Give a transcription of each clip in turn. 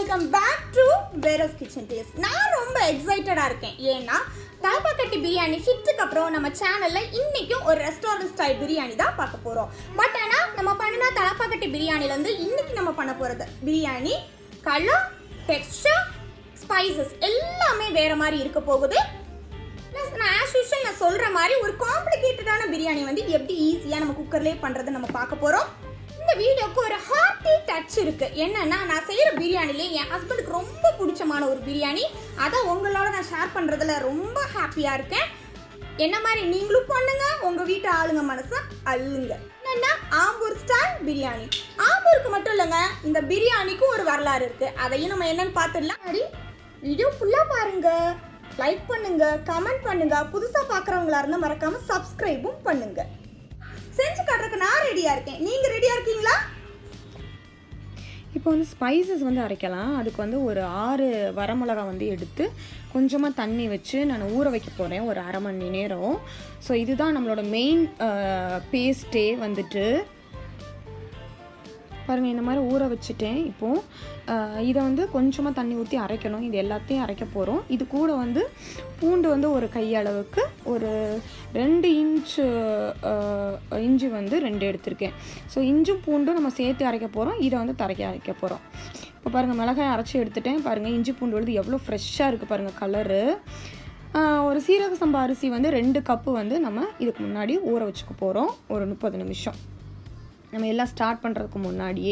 welcome back to Vero's kitchen taste நான் ரொம்ப எக்ஸைட்டடாக இருக்கேன் ஏன்னா தலப்பாக்கட்டி பிரியாணி ஹிட்டுக்கு அப்புறம் நம்ம சேனலில் இன்றைக்கும் ஒரு ரெஸ்டாரண்ட் ஸ்டைல் பிரியாணி தான் பார்க்க போகிறோம் பட் ஆனால் நம்ம பண்ணின தலப்பாக்கட்டி பிரியாணிலேருந்து இன்னைக்கு நம்ம பண்ண போகிறது பிரியாணி கலர் டெக்ஸ்டர் ஸ்பைசஸ் எல்லாமே வேறு மாதிரி இருக்க போகுது ப்ளஸ் நான் ஆஸ் யூஷுவல் நான் சொல்கிற மாதிரி ஒரு காம்ப்ளிகேட்டடான பிரியாணி வந்து எப்படி ஈஸியாக நம்ம குக்கர்லேயே பண்ணுறது நம்ம பார்க்க போகிறோம் இந்த வீடியோக்கு ஒரு ஹார்ட்டி டச் இருக்கு என்னன்னா நான் செய்யற பிரியாணிலே என் ஹஸ்பண்டுக்கு ரொம்ப பிடிச்சமான ஒரு பிரியாணி அதை உங்களோட நான் ஷேர் பண்றதுல ரொம்ப ஹாப்பியா இருக்கேன் என்ன மாதிரி நீங்களும் பண்ணுங்க உங்க வீட்டு ஆளுங்க மனசை அள்ளுங்க என்னன்னா ஆம்பூர் ஸ்டைல் பிரியாணி ஆம்பூருக்கு மட்டும் இல்லைங்க இந்த பிரியாணிக்கும் ஒரு வரலாறு இருக்கு அதையும் நம்ம என்னன்னு பார்த்துடலாம் சரி வீடியோ ஃபுல்லா பாருங்க லைக் பண்ணுங்க கமெண்ட் பண்ணுங்க புதுசா பார்க்குறவங்களா இருந்தால் மறக்காம சப்ஸ்கிரைபும் பண்ணுங்க செஞ்சு காட்டுறதுக்கு நான் ரெடியா இருக்கேன் நீங்க ரெடியா இருக்கீங்களா இப்போ வந்து ஸ்பைசஸ் வந்து அரைக்கலாம் அதுக்கு வந்து ஒரு ஆறு வரமிளகா வந்து எடுத்து கொஞ்சமாக தண்ணி வச்சு நான் ஊற வைக்க போகிறேன் ஒரு அரை மணி நேரம் ஸோ இதுதான் நம்மளோட மெயின் பேஸ்ட்டே வந்துட்டு பாருங்கள் இந்த மாதிரி ஊற வச்சுட்டேன் இப்போது இதை வந்து கொஞ்சமாக தண்ணி ஊற்றி அரைக்கணும் இது எல்லாத்தையும் அரைக்க போகிறோம் இது கூட வந்து பூண்டு வந்து ஒரு கையளவுக்கு ஒரு ரெண்டு இன்ச்சு இஞ்சி வந்து ரெண்டு எடுத்திருக்கேன் ஸோ இஞ்சும் பூண்டும் நம்ம சேர்த்து அரைக்க போகிறோம் இதை வந்து தரைக்க அரைக்க போகிறோம் இப்போ பாருங்கள் மிளகாய் அரைச்சி எடுத்துட்டேன் பாருங்கள் இஞ்சி பூண்டு வந்து எவ்வளோ ஃப்ரெஷ்ஷாக இருக்குது பாருங்கள் கலரு ஒரு சீரக சம்பா அரிசி வந்து ரெண்டு கப்பு வந்து நம்ம இதுக்கு முன்னாடி ஊற வச்சுக்க போகிறோம் ஒரு முப்பது நிமிஷம் நம்ம எல்லாம் ஸ்டார்ட் பண்ணுறதுக்கு முன்னாடியே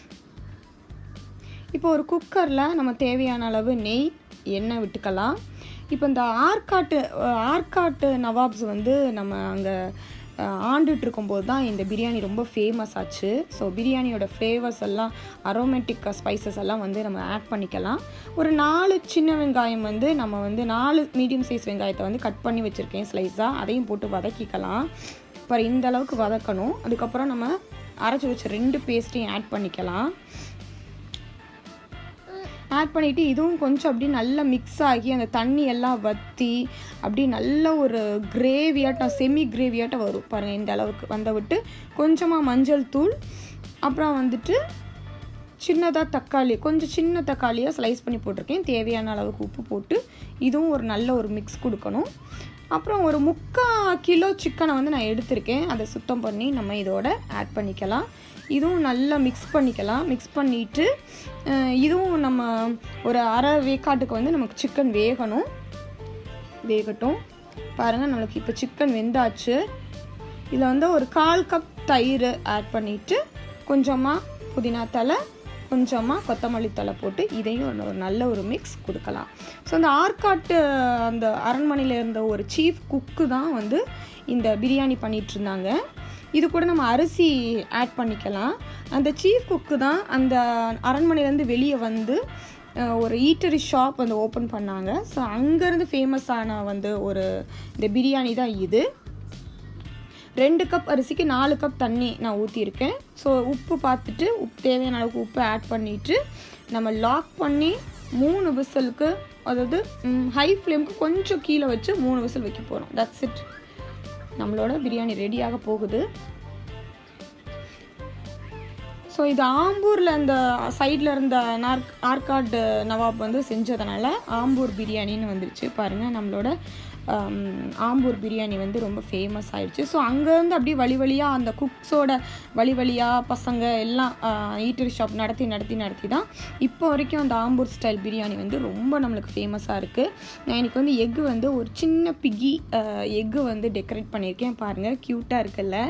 இப்போ ஒரு குக்கரில் நம்ம தேவையான அளவு நெய் எண்ணெய் விட்டுக்கலாம் இப்போ இந்த ஆற்காட்டு ஆற்காட்டு நவாப்ஸ் வந்து நம்ம அங்கே ஆண்டுட்டு இருக்கும்போது தான் இந்த பிரியாணி ரொம்ப ஃபேமஸ் ஆச்சு ஸோ பிரியாணியோட ஃப்ளேவர்ஸ் எல்லாம் அரோமேட்டிக் ஸ்பைசஸ் எல்லாம் வந்து நம்ம ஆட் பண்ணிக்கலாம் ஒரு நாலு சின்ன வெங்காயம் வந்து நம்ம வந்து நாலு மீடியம் சைஸ் வெங்காயத்தை வந்து கட் பண்ணி வச்சுருக்கேன் ஸ்லைஸாக அதையும் போட்டு வதக்கிக்கலாம் இப்போ இந்த அளவுக்கு வதக்கணும் அதுக்கப்புறம் நம்ம அரைச்சி வச்ச ரெண்டு பேஸ்ட்டையும் ஆட் பண்ணிக்கலாம் ஆட் பண்ணிவிட்டு இதுவும் கொஞ்சம் அப்படியே நல்லா மிக்ஸ் ஆகி அந்த தண்ணி எல்லாம் வற்றி அப்படி நல்ல ஒரு கிரேவியாட்டம் செமி கிரேவியாட்டம் வரும் பாருங்கள் இந்த அளவுக்கு வந்த விட்டு கொஞ்சமாக மஞ்சள் தூள் அப்புறம் வந்துட்டு சின்னதாக தக்காளி கொஞ்சம் சின்ன தக்காளியாக ஸ்லைஸ் பண்ணி போட்டிருக்கேன் தேவையான அளவுக்கு உப்பு போட்டு இதுவும் ஒரு நல்ல ஒரு மிக்ஸ் கொடுக்கணும் அப்புறம் ஒரு முக்கால் கிலோ சிக்கனை வந்து நான் எடுத்திருக்கேன் அதை சுத்தம் பண்ணி நம்ம இதோட ஆட் பண்ணிக்கலாம் இதுவும் நல்லா மிக்ஸ் பண்ணிக்கலாம் மிக்ஸ் பண்ணிவிட்டு இதுவும் நம்ம ஒரு அரை வேக்காட்டுக்கு வந்து நமக்கு சிக்கன் வேகணும் வேகட்டும் பாருங்கள் நம்மளுக்கு இப்போ சிக்கன் வெந்தாச்சு இதில் வந்து ஒரு கால் கப் தயிர் ஆட் பண்ணிவிட்டு கொஞ்சமாக புதினா தலை கொஞ்சமாக கொத்தமல்லி தலை போட்டு இதையும் ஒரு நல்ல ஒரு மிக்ஸ் கொடுக்கலாம் ஸோ அந்த ஆற்காட்டு அந்த அரண்மனையில் இருந்த ஒரு சீஃப் குக்கு தான் வந்து இந்த பிரியாணி பண்ணிகிட்டு இருந்தாங்க இது கூட நம்ம அரிசி ஆட் பண்ணிக்கலாம் அந்த சீஃப் குக்கு தான் அந்த அரண்மனையிலேருந்து வெளியே வந்து ஒரு ஈட்டரி ஷாப் வந்து ஓப்பன் பண்ணாங்க ஸோ அங்கேருந்து ஃபேமஸான வந்து ஒரு இந்த பிரியாணி தான் இது ரெண்டு கப் அரிசிக்கு நாலு கப் தண்ணி நான் ஊற்றிருக்கேன் ஸோ உப்பு பார்த்துட்டு உப்பு தேவையான அளவுக்கு உப்பு ஆட் பண்ணிவிட்டு நம்ம லாக் பண்ணி மூணு விசிலுக்கு அதாவது ஹை ஃப்ளேமுக்கு கொஞ்சம் கீழே வச்சு மூணு விசில் வைக்க போகிறோம் தட்ஸ் இட் நம்மளோட பிரியாணி ரெடியாக போகுது ஸோ இது ஆம்பூரில் அந்த சைடில் இருந்த நார்க் ஆர்காடு நவாப் வந்து செஞ்சதுனால ஆம்பூர் பிரியாணின்னு வந்துருச்சு பாருங்கள் நம்மளோட ஆம்பூர் பிரியாணி வந்து ரொம்ப ஃபேமஸ் ஆயிடுச்சு ஸோ அங்கேருந்து அப்படியே வழி வழியாக அந்த குக்ஸோட வழி வழியாக பசங்க எல்லாம் ஈட்டரி ஷாப் நடத்தி நடத்தி நடத்தி தான் இப்போ வரைக்கும் அந்த ஆம்பூர் ஸ்டைல் பிரியாணி வந்து ரொம்ப நம்மளுக்கு ஃபேமஸாக இருக்குது நான் எனக்கு வந்து எக்கு வந்து ஒரு சின்ன பிகி எக்கு வந்து டெக்கரேட் பண்ணியிருக்கேன் பாருங்கள் க்யூட்டாக இருக்குல்ல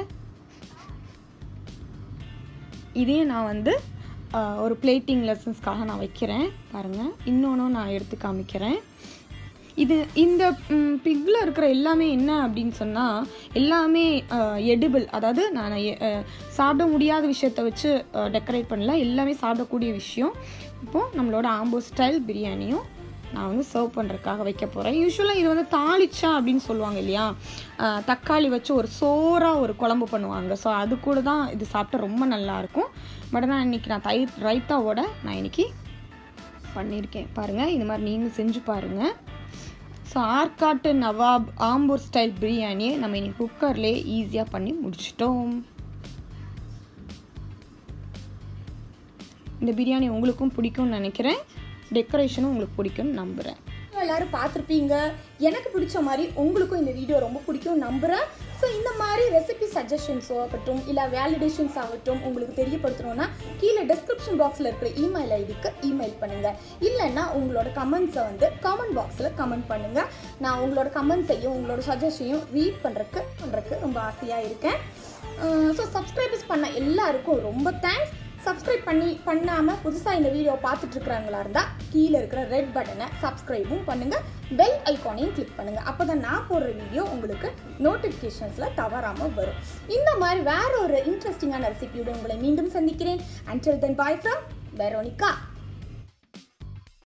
இதையும் நான் வந்து ஒரு பிளேட்டிங் லெசன்ஸ்க்காக நான் வைக்கிறேன் பாருங்கள் இன்னொன்றும் நான் எடுத்து காமிக்கிறேன் இது இந்த பிக்கில் இருக்கிற எல்லாமே என்ன அப்படின்னு சொன்னால் எல்லாமே எடிபிள் அதாவது நான் சாப்பிட முடியாத விஷயத்த வச்சு டெக்கரேட் பண்ணல எல்லாமே சாப்பிடக்கூடிய விஷயம் இப்போது நம்மளோட ஆம்பூர் ஸ்டைல் பிரியாணியும் நான் வந்து சர்வ் பண்ணுறதுக்காக வைக்க போகிறேன் யூஸ்வலாக இது வந்து தாளிச்சா அப்படின்னு சொல்லுவாங்க இல்லையா தக்காளி வச்சு ஒரு சோறாக ஒரு குழம்பு பண்ணுவாங்க ஸோ அது கூட தான் இது சாப்பிட்டா ரொம்ப நல்லாயிருக்கும் பட் நான் இன்றைக்கி நான் தயிர் ரைத்தாவோட நான் இன்றைக்கி பண்ணியிருக்கேன் பாருங்கள் இந்த மாதிரி நீங்கள் செஞ்சு பாருங்கள் ஸோ ஆற்காட்டு நவாப் ஆம்பூர் ஸ்டைல் பிரியாணியை நம்ம இன்னைக்கு குக்கர்லேயே ஈஸியாக பண்ணி முடிச்சிட்டோம் இந்த பிரியாணி உங்களுக்கும் பிடிக்கும்னு நினைக்கிறேன் டெக்கரேஷனும் உங்களுக்கு பிடிக்கும்னு நம்புகிறேன் எல்லாரும் பார்த்துருப்பீங்க எனக்கு பிடிச்ச மாதிரி உங்களுக்கும் இந்த வீடியோ ரொம்ப பிடிக்கும் நம்புகிறேன் ஸோ இந்த மாதிரி ரெசிபி சஜஷன்ஸோ ஆகட்டும் இல்லை வேலிடேஷன்ஸ் ஆகட்டும் உங்களுக்கு தெரியப்படுத்தணும்னா கீழே டிஸ்கிரிப்ஷன் பாக்ஸில் இருக்கிற இமெயில் ஐடிக்கு இமெயில் பண்ணுங்கள் இல்லைன்னா உங்களோட கமெண்ட்ஸை வந்து கமெண்ட் பாக்ஸில் கமெண்ட் பண்ணுங்கள் நான் உங்களோட கமெண்ட்ஸையும் உங்களோட சஜஷனையும் ரீட் பண்ணுறக்கு பண்ணுறக்கு ரொம்ப ஆசையாக இருக்கேன் ஸோ சப்ஸ்கிரைபர்ஸ் பண்ண எல்லாருக்கும் ரொம்ப தேங்க்ஸ் சப்ஸ்கிரைப் பண்ணி பண்ணாமல் புதுசாக இந்த வீடியோ பார்த்துட்டு இருக்கிறவங்களா இருந்தால் கீழே இருக்கிற ரெட் பட்டனை சப்ஸ்கிரைபும் பண்ணுங்கள் பெல் ஐக்கானையும் கிளிக் பண்ணுங்கள் அப்போ தான் நான் போடுற வீடியோ உங்களுக்கு நோட்டிஃபிகேஷன்ஸில் தவறாமல் வரும் இந்த மாதிரி வேற ஒரு இன்ட்ரெஸ்டிங்கான ரெசிபியோட உங்களை மீண்டும் சந்திக்கிறேன் until then bye from Veronica